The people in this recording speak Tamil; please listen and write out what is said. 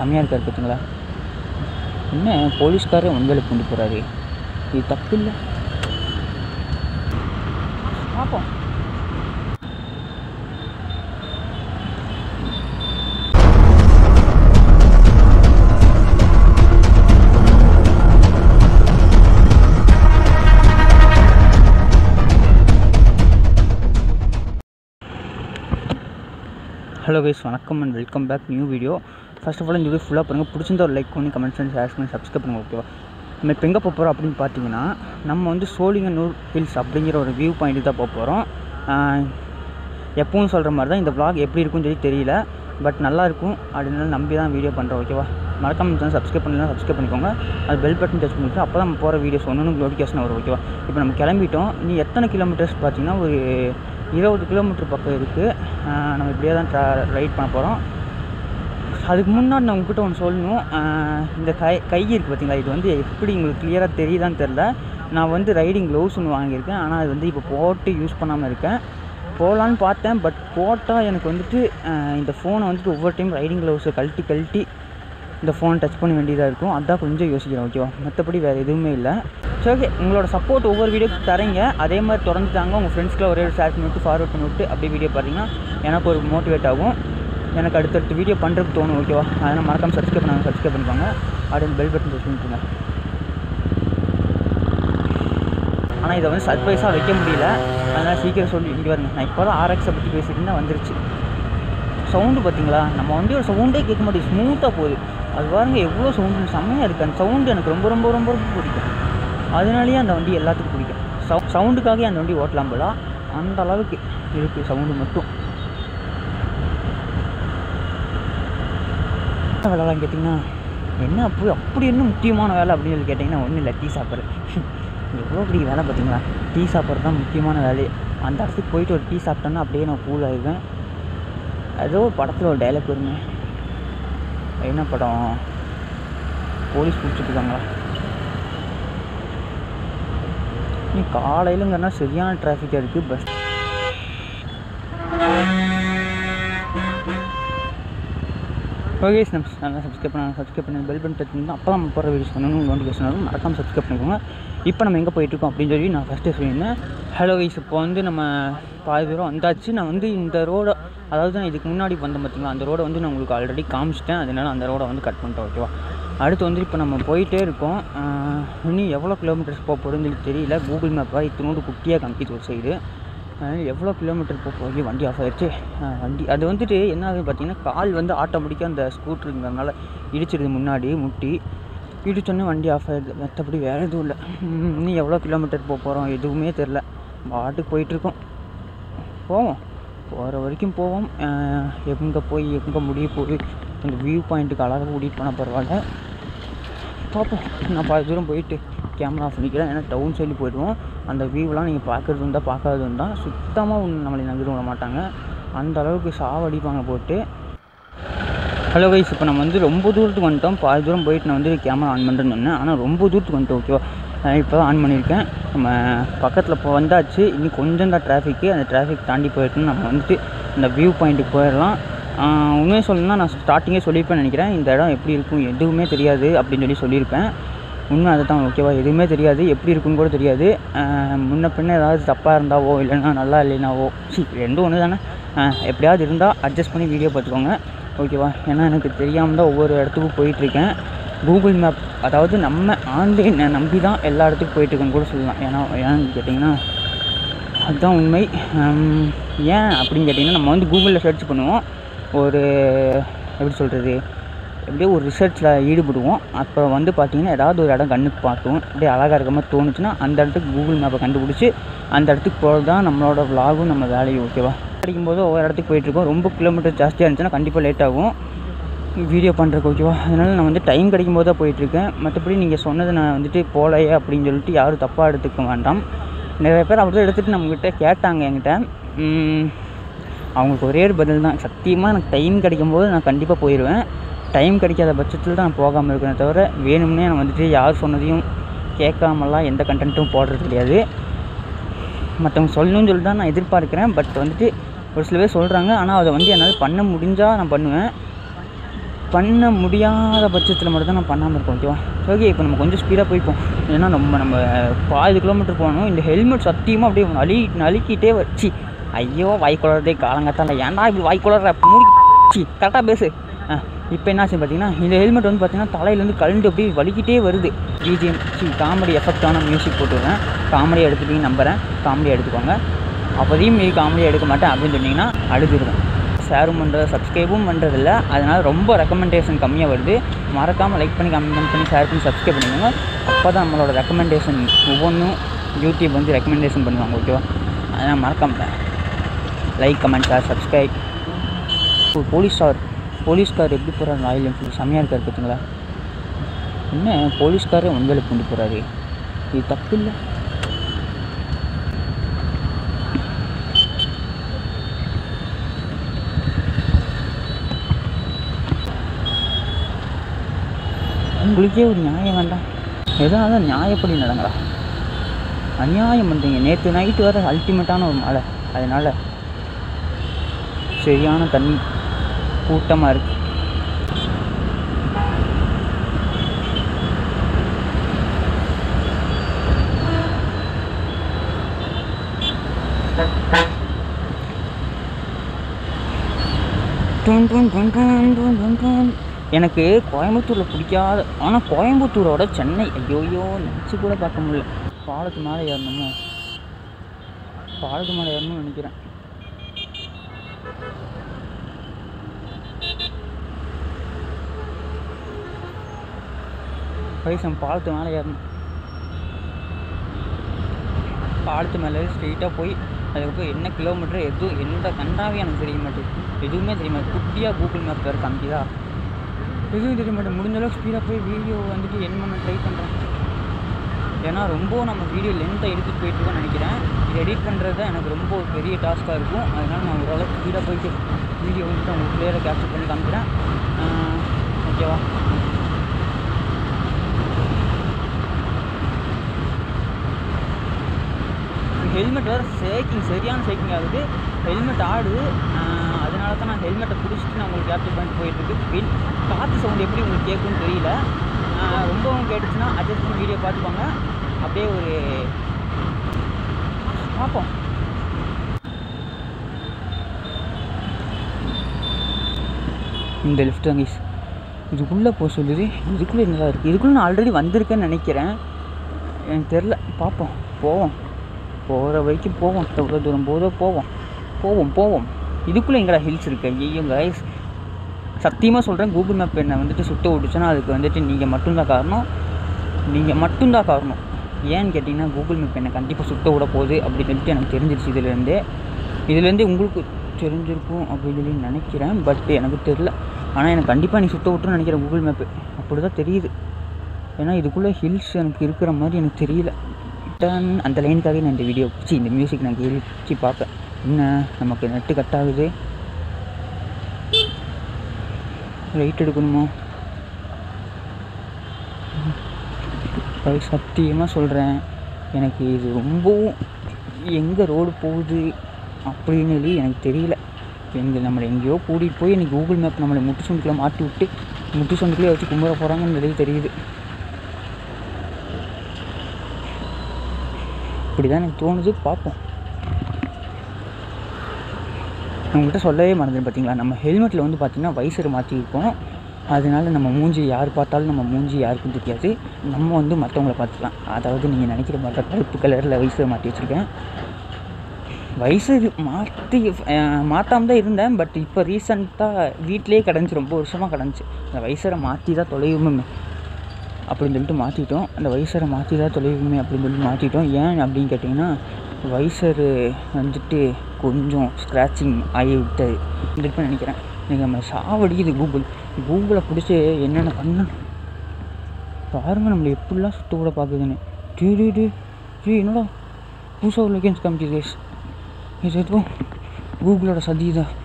செம்மையாக இருக்கார் பார்த்தீங்களா என்ன போலீஸ்காரே வண்டியில் கொண்டு போகிறாரு இது தப்பு இல்லை பார்ப்போம் ஹலோ கைஸ் வணக்கம் and welcome back new video first of all இந்த வீடியோ ஃபுல்லாக பாருங்கள் பிடிச்சிருந்தா ஒரு லைக் பண்ணி கமெண்ட்ஸ் அண்ட் ஷேர் பண்ணி சப்ஸ்கிரைப் பண்ணுங்க ஓகேவா நம்ம இப்போ எங்கே போக போகிறோம் அப்படின்னு பார்த்தீங்கன்னா நம்ம வந்து சோழிங்கநூர் ஹில்ஸ் அப்படிங்கிற ஒரு வியூ பாயிண்ட் தான் போக போகிறோம் எப்பவும் சொல்கிற மாதிரி தான் இந்த vlog எப்படி இருக்கும்னு சொல்லி தெரியல பட் நல்லா இருக்கும் அதனால நம்பி தான் வீடியோ பண்ணுறோம் ஓகேவா மறக்காம சேனல் சப்ஸ்கிரைப் பண்ணலாம் சப்ஸ்கிரைப் பண்ணிக்கோங்க அது பெல் பட்டன் டச் பண்ணிட்டு அப்போ தான் நம்ம போகிற வீடியோஸ் ஒன்று நோட்டிஃபிகேஷன் வரும் ஓகேவா இப்போ நம்ம கிளம்பிட்டோம் நீ எத்தனை கிலோமீட்டர்ஸ் பார்த்தீங்கன்னா ஒரு இருபது கிலோமீட்டர் பக்கம் இருக்குது நம்ம இப்படியே தான் ட்ரா ரைட் பண்ண போகிறோம் அதுக்கு முன்னாடி நான் உங்ககிட்ட ஒன்று சொல்லணும் ஆஹ் இந்த கை கை இருக்குது பார்த்தீங்களா இது வந்து எப்படி உங்களுக்கு கிளியராக தெரியுதான்னு தெரில நான் வந்து ரைடிங் க்ளவுஸ் ஒன்று வாங்கியிருக்கேன் ஆனால் அது வந்து இப்போ போட்டு யூஸ் பண்ணாமல் இருக்கேன் போகலான்னு பார்த்தேன் பட் போட்டால் எனக்கு வந்துட்டு ஆஹ் இந்த ஃபோனை வந்துட்டு ஒவ்வொரு டைம் ரைடிங் க்ளவுஸை கழட்டி கழட்டி இந்த ஃபோன் டச் பண்ண வேண்டியதாக இருக்கும் அதான் கொஞ்சம் யோசிக்கிறேன் ஓகேவா மற்றபடி வேறு எதுவுமே இல்லை சரி ஓகே உங்களோட சப்போர்ட் ஒவ்வொரு வீடியோக்கு தரீங்க அதே மாதிரி தொடர்ந்து தாங்க உங்கள் ஃப்ரெண்ட்ஸ்க்குலாம் ஒரே ஷேர் பண்ணி விட்டு ஃபார்வர்ட் பண்ணி விட்டு அப்படியே வீடியோ பார்த்தீங்கன்னா எனக்கு ஒரு மோட்டிவேட் ஆகும் எனக்கு அடுத்தடுத்து வீடியோ பண்ணுறதுக்கு தோணும் ஓகேவா அதனால் மறக்காம சப்ஸ்கிரைப் பண்ணாங்க சப்ஸ்கிரைப் பண்ணிப்பாங்க அப்படியே பெல் பட்டன் ப்ரெஸ் பண்ணிட்டுங்க ஆனால் இதை வந்து சர்ப்ரைஸாக வைக்க முடியல அதனால் சீக்கிரம் சொல்லி இங்கே வருங்க நான் இப்போ தான் ஆர்எக்ஸை பற்றி பேசிட்டு இருந்தேன் வந்துருச்சு சவுண்டு பார்த்தீங்களா நம்ம வண்டியோட சவுண்டே கேட்க மாட்டேங்குது ஸ்மூத்தாக போகுது அது பாருங்க எவ்வளோ சவுண்டு செம்மையாக இருக்குது அந்த சவுண்டு எனக்கு ரொம்ப ரொம்ப ரொம்ப ரொம்ப பிடிக்கும் அதனாலேயே அந்த வண்டி எல்லாத்துக்கும் பிடிக்கும் சவு சவுண்டுக்காகவே அந்த வண்டி ஓட்டலாம் போல அந்த அளவுக்கு இருக்குது சவுண்டு மட்டும் என்ன வேலைலாம் கேட்டிங்கன்னா என்ன அப்படி அப்படி என்ன முக்கியமான வேலை அப்படின்னு சொல்லி கேட்டிங்கன்னா ஒன்றும் இல்லை டீ சாப்பிட்றது எவ்வளோ பெரிய வேலை பார்த்தீங்களா டீ சாப்பிட்றது தான் முக்கியமான வேலையே அந்த இடத்துக்கு போயிட்டு ஒரு டீ சாப்பிட்டோன்னா அப்படியே நான் கூல் ஆகிடுவேன் ஏதோ ஒரு படத்தில் ஒரு டைலாக் வருங்க என்ன படம் போலீஸ் பிடிச்சிட்ருக்காங்களா நீ காலையிலங்கன்னா சரியான டிராஃபிக்காக இருக்குது பஸ் ஓகே நம்ம நல்லா சப்ஸ்கிரைப் பண்ண சப்ஸ்கிரைப் பண்ணி பெல் பட்டன் டச் பண்ணி அப்போ நம்ம போகிற வீடியோஸ் பண்ணணும் நோட்டிஃபிகேஷன் வரும் மறக்காம சப்ஸ்கிரைப் பண்ணிக்கோங்க இப்போ நம்ம எங்கே போயிட்டுருக்கோம் அப்படின்னு சொல்லி நான் ஃபஸ்ட்டே சொல்லியிருந்தேன் ஹலோ வைஸ் இப்போ வந்து நம்ம பாதி தூரம் வந்தாச்சு நான் வந்து இந்த ரோடை அதாவது நான் இதுக்கு முன்னாடி வந்தேன் பார்த்தீங்களா அந்த ரோடை வந்து நான் உங்களுக்கு ஆல்ரெடி காமிச்சிட்டேன் அதனால அந்த ரோடை வந்து கட் பண்ணிட்டேன் ஓகேவா அடுத்து வந்து இப்போ நம்ம போயிட்டே இருக்கோம் ஆஹ் இன்னும் எவ்வளோ கிலோமீட்டர்ஸ் போக போகிறதுன்னு சொல்லி தெரியல கூகுள் மேப்பாக இத்தினோடு குட்டியாக காமிக்கிது ஒரு சைடு அதனால் எவ்வளோ கிலோமீட்டர் போக போய் வண்டி ஆஃப் ஆயிடுச்சு ஆஹ் வண்டி அது வந்துட்டு என்ன ஆகுது பார்த்தீங்கன்னா கால் வந்து ஆட்டோமேட்டிக்காக அந்த ஸ்கூட்டருங்கிறதுனால இடிச்சிடுது முன்னாடி முட்டி இடிச்சோன்னே வண்டி ஆஃப் ஆயிடுது மற்றபடி வேறு எதுவும் இல்லை உம், இன்னும் எவ்வளோ கிலோமீட்டர் போக போகிறோம் எதுவுமே தெரில பாட்டுக்கு போயிட்டுருக்கோம் போவோம் போகிற வரைக்கும் போவோம் எங்கே போய் எங்கே முடிய போய் அந்த வியூ பாயிண்ட்டுக்கு அழகாக கூட்டிகிட்டு போனால் பரவாயில்ல பார்ப்போம் நான் பாதி தூரம் போயிட்டு கேமரா ஆஃப் பண்ணிக்கிறேன் ஏன்னா டவுன் சைடு போயிடுவோம் அந்த வியூலாம் நீங்கள் பார்க்குறது இருந்தால் பார்க்காதது இருந்தால் சுத்தமாக நம்மளை நம்பிட விட மாட்டாங்க அந்த அளவுக்கு சாவடிப்பாங்க போட்டு ஹலோ கைஸ் இப்போ நம்ம வந்து ரொம்ப தூரத்துக்கு வந்துட்டோம் பாதி தூரம் போயிட்டு நான் வந்து கேமரா ஆன் பண்ணுறேன்னு சொன்னேன் ஆனால் ரொம்ப தூரத்துக்கு வந்துட்டோம் ஓகேவா இப்போ தான் ஆன் பண்ணியிருக்கேன் நம்ம பக்கத்தில் இப்போ வந்தாச்சு இன்னும் கொஞ்சம் தான் டிராஃபிக்கு அந்த டிராஃபிக் தாண்டி போயிட்டு நம்ம வந்துட்டு இந்த வியூ பாயிண்ட்டுக்கு போயிடலாம் ஆஹ் உண்மையை சொல்லணும்னா நான் ஸ்டார்டிங்கே சொல்லியிருப்பேன் நினைக்கிறேன் இந்த இடம் எப்படி இருக்கும் எதுவுமே தெரியாது அப்படின்னு சொல்லி சொல்லியிருப்பேன் உண்மை அதுதான் ஓகேவா எதுவுமே தெரியாது எப்படி இருக்குன்னு கூட தெரியாது ஆஹ் முன்ன பின்ன ஏதாவது தப்பாக இருந்தாவோ இல்லைன்னா நல்லா இல்லைனாவோ சி ரெண்டும் ஒன்று தானே ஆஹ் எப்படியாவது இருந்தால் அட்ஜஸ்ட் பண்ணி வீடியோ பார்த்துக்கோங்க ஓகேவா ஏன்னா எனக்கு தெரியாமல் தான் ஒவ்வொரு இடத்துக்கும் போயிட்டுருக்கேன் கூகுள் மேப் அதாவது நம்ம ஆன்லைனை நம்பி தான் எல்லா இடத்துக்கும் போயிட்டுருக்கேன்னு கூட சொல்லலாம் ஏன்னா ஏன்னு கேட்டிங்கன்னா அதுதான் உண்மை ஹம், ஏன் அப்படின்னு கேட்டிங்கன்னா நம்ம வந்து கூகுளில் சர்ச் பண்ணுவோம் ஒரு எப்படி சொல்கிறது எப்படியோ ஒரு ரிசர்ச்சில் ஈடுபடுவோம் அப்புறம் வந்து பார்த்திங்கன்னா ஏதாவது ஒரு இடம் கண்ணுக்கு பார்த்தோம் அப்படியே அழகாக இருக்க மாதிரி தோணுச்சுன்னா அந்த இடத்துக்கு கூகுள் மேப்பை கண்டுபிடிச்சி அந்த இடத்துக்கு போகிறது தான் நம்மளோட vlog-ம் நம்ம வேலையும் ஓகேவா படிக்கும்போது ஒவ்வொரு இடத்துக்கு போயிட்டுருக்கோம் ரொம்ப கிலோமீட்டர் ஜாஸ்தியாக இருந்துச்சுன்னா கண்டிப்பாக லேட் ஆகும் வீடியோ பண்ணுறதுக்கு ஓகேவா அதனால் நான் வந்து டைம் கிடைக்கும் போது தான் போயிட்டுருக்கேன் மற்றபடி நீங்கள் சொன்னது நான் வந்துட்டு போகலையே அப்படின்னு சொல்லிட்டு யாரும் தப்பாக எடுத்துக்க வேண்டாம் நிறைய பேர் அப்படி தான் எடுத்துகிட்டு நம்மக்கிட்ட கேட்டாங்க என்கிட்ட உம், அவங்களுக்கு ஒரே ஒரு பதில் தான் சத்தியமாக எனக்கு டைம் கிடைக்கும் போது நான் கண்டிப்பாக போயிடுவேன் டைம் கிடைக்காத பட்சத்தில் தான் நான் போகாமல் இருக்கிறேன் தவிர வேணும்னே நான் வந்துட்டு யார் சொன்னதையும் கேட்காமலாம் எந்த கண்டென்ட்டும் போடுறது கிடையாது மற்றவங்க சொல்லணும்னு சொல்லிட்டு தான் நான் எதிர்பார்க்குறேன் பட் வந்துட்டு ஒரு சில பேர் சொல்கிறாங்க ஆனால் அதை வந்து என்னால் பண்ண முடிஞ்சால் நான் பண்ணுவேன் பண்ண முடியாத பட்சத்தில் மட்டும் தான் நான் பண்ணாமல் இருக்கோம் ஓகேவா ஓகே இப்போ நம்ம கொஞ்சம் ஸ்பீடாக போய்ப்போம் ஏன்னா நம்ம நம்ம பாதி கிலோமீட்டர் போகணும் இந்த ஹெல்மெட் சத்தியமாக அப்படியே நலி நலுக்கிட்டே வச்சு ஐயோ வாய் குளறதே காலங்கத்தால ஏன்டா இப்படி வாய் குளற மூடி சி கரெக்டாக பேசு ஆ இப்போ என்னாச்சு பார்த்தீங்கன்னா இந்த ஹெல்மெட் வந்து பார்த்தீங்கன்னா தலையிலேருந்து கழுண்டு அப்படியே வலிக்கிட்டே வருது பிஜிஎம் சி காமெடி எஃபெக்டான மியூசிக் போட்டுடுறேன் காமெடியாக எடுத்துட்டீங்க நம்புகிறேன் காமெடியாக எடுத்துக்கோங்க அப்போதையும் மீறி காமெடியாக எடுக்க மாட்டேன் அப்படின்னு சொன்னீங்கன்னா அழுதுருவேன் ஷேரும் பண்ணுறது சப்ஸ்கிரைபும் பண்ணுறதில்ல அதனால் ரொம்ப ரெக்கமெண்டேஷன் கம்மியாக வருது மறக்காமல் லைக் பண்ணி கமெண்ட் பண்ணி ஷேர் பண்ணி சப்ஸ்கிரைப் பண்ணிக்கோங்க அப்போ தான் நம்மளோட ரெக்கமெண்டேஷன் ஒவ்வொன்றும் யூடியூப் வந்து ரெக்கமெண்டேஷன் பண்ணுவாங்க ஓகேவா அதனால் மறக்காம லைக் கமெண்ட் ஷேர் சப்ஸ்கிரைப் இப்போ போலீஸ் சார் போலீஸ்கார் எப்படி போகிறாரு ராயல் என்ஃபீல்டு செம்மையாக இருக்கார் பார்த்தீங்களா என்ன போலீஸ்காரே உங்களை கொண்டு போகிறாரு இது தப்பு இல்லை உங்களுக்கே ஒரு நியாயம் வேண்டாம் எதனால நியாயப்படி நடங்கடா அநியாயம் பண்ணுறீங்க நேற்று நைட்டு வர அல்டிமேட்டான ஒரு மழை அதனால் சரியான தண்ணி கூட்டமாக இருக்கு டுன் டுன் டுன் டுன் டுன் டுன் டுன். எனக்கு கோயம்புத்தூரில் பிடிக்காத ஆனால் கோயம்புத்தூரோட சென்னை ஐயோயோ நினச்சி கூட பார்க்க முடியல பாலத்து மேலே ஏறணுமோ பாலத்து மேலே ஏறணும்னு நினைக்கிறேன் பைசம் பாலத்து மேலே ஏறணும் பாலத்து மேலே ஸ்ட்ரெயிட்டாக போய் அதுக்கப்புறம் என்ன கிலோமீட்டர் எதுவும் எந்த கண்டாவே எனக்கு தெரிய மாட்டேங்குது எதுவுமே தெரிய மாட்டேங்குது குட்டியாக கூகுள் மேப் வேறு காமிக்குதா எதுவும் தெரிய மாட்டேன் முடிஞ்ச அளவுக்கு ஸ்பீடாக போய் வீடியோ வந்துட்டு என் பண்ண ட்ரை பண்ணுறேன் ஏன்னா ரொம்ப நம்ம வீடியோ லென்த்தை எடுத்துகிட்டு போயிட்டுருக்கோம்னு நினைக்கிறேன் இது எடிட் பண்ணுறது தான் எனக்கு ரொம்ப ஒரு பெரிய டாஸ்க்காக இருக்கும் அதனால் நான் ஓரளவுக்கு ஸ்பீடாக போயிட்டு வீடியோ வந்துட்டு உங்களுக்கு கிளியராக கேப்சர் பண்ணி காமிக்கிறேன் ஓகேவா ஹெல்மெட் வேறு ஷேக்கிங் சரியான ஷேக்கிங் ஆகுது ஹெல்மெட் ஆடுது ஆஹ் அதனால தான் நான் ஹெல்மெட்டை பிடிச்சிட்டு நான் உங்களுக்கு கேப்சர் பண்ணிட்டு போயிட்டுருக்கு பின் காற்று சவுண்ட் எப்படி உங்களுக்கு கேட்கும்னு தெரியல ஆஹ் ரொம்பவும் கேட்டுச்சுன்னா அட்ஜஸ்ட் பண்ணி வீடியோ பார்த்துக்கோங்க அப்படியே ஒரு பார்ப்போம் இந்த லிஃப்ட் தான் guys. இதுக்குள்ளே போக சொல்லுது இதுக்குள்ளே என்னடா இருக்குது இதுக்குள்ளே நான் ஆல்ரெடி வந்திருக்கேன்னு நினைக்கிறேன் எனக்கு தெரில பார்ப்போம் போவோம் போகிற வரைக்கும் போவோம் எவ்வளோ தூரம் போதோ போவோம் போவோம் போவோம் இதுக்குள்ளே எங்கடா ஹில்ஸ் இருக்கு ஐயோ கைஸ் சத்தியமாக சொல்கிறேன் கூகுள் மேப் என்னை வந்துட்டு சுத்த விட்டுச்சுன்னா அதுக்கு வந்துட்டு நீங்கள் மட்டும்தான் காரணம் நீங்கள் மட்டும்தான் காரணம் ஏன்னு கேட்டிங்கன்னா கூகுள் மேப் என்னை கண்டிப்பாக சுத்த விட போகுது அப்படின்னு சொல்லிட்டு எனக்கு தெரிஞ்சிருச்சு இதுலேருந்தே இதுலேருந்தே உங்களுக்கு தெரிஞ்சிருக்கும் அப்படின்னு சொல்லி நினைக்கிறேன் பட் எனக்கு தெரில ஆனால் எனக்கு கண்டிப்பாக நீ சுத்த விட்டுருன்னு நினைக்கிறேன் கூகுள் மேப்பு அப்படி தான் தெரியுது ஏன்னா இதுக்குள்ளே ஹில்ஸ் எனக்கு இருக்கிற மாதிரி எனக்கு தெரியல டன் அந்த லைனுக்காகவே நான் இந்த வீடியோ பிடிச்சி இந்த மியூசிக் நான் கேள்வி பிடிச்சி பார்ப்பேன் என்ன நமக்கு நெட்டு கட் ஆகுது ரைட் எடுக்கணுமோ அது சத்தியமாக சொல்கிறேன் எனக்கு இது ரொம்பவும் எங்கே ரோடு போகுது அப்படின்னு சொல்லி எனக்கு தெரியல எங்கே நம்மளை எங்கேயோ கூட்டிகிட்டு போய் எனக்கு கூகுள் மேப் நம்மளை முட்டு சொண்டுக்குள்ளே மாட்டி விட்டு முட்டு சொண்டுக்குள்ளே வச்சு கும்பிட போகிறாங்கன்னு சொல்லி தெரியுது இப்படி தான் எனக்கு தோணுது பார்ப்போம் உங்கள்கிட்ட சொல்லவே மறந்துடும் பார்த்தீங்களா நம்ம ஹெல்மெட்டில் வந்து பார்த்திங்கன்னா வைசர் மாற்றிருக்கோம் அதனால நம்ம மூஞ்சி யார் பார்த்தாலும் நம்ம மூஞ்சி யாருக்கும் தெரியாது நம்ம வந்து மற்றவங்கள பார்த்துக்கலாம் அதாவது நீங்கள் நினைக்கிற மாதிரி தான் கருப்பு கலரில் வைசர் மாட்டி வச்சுருக்கேன் வைசர் மாற்றி மாற்றாம தான் இருந்தேன் பட் இப்போ ரீசெண்டாக வீட்டிலேயே கிடந்துச்சு ரொம்ப வருஷமாக கிடந்துச்சு அந்த வைசரை மாற்றி தான் தொலைவுமே அப்படின்னு சொல்லிட்டு மாற்றிட்டோம் அந்த வைசரை மாற்றி தான் தொலைவுமே அப்படின்னு சொல்லிட்டு மாற்றிட்டோம் ஏன் அப்படின்னு கேட்டிங்கன்னா வைசரு வந்துட்டு கொஞ்சம் ஸ்க்ராச்சிங் ஆகி விட்டது இருப்பேன் நினைக்கிறேன் எனக்கு நம்ம சாவடிக்குது கூகுள் கூகுளை பிடிச்சி என்னென்ன பண்ண பாருங்க நம்மளை எப்படிலாம் சுத்த கூட பார்க்குதுன்னு டீ டீ டீ டீ என்னடா புதுசாக ஒரு லொக்கேன்ஸ் காமிக்குது guys. இது எதுவும் கூகுளோட சதி தான்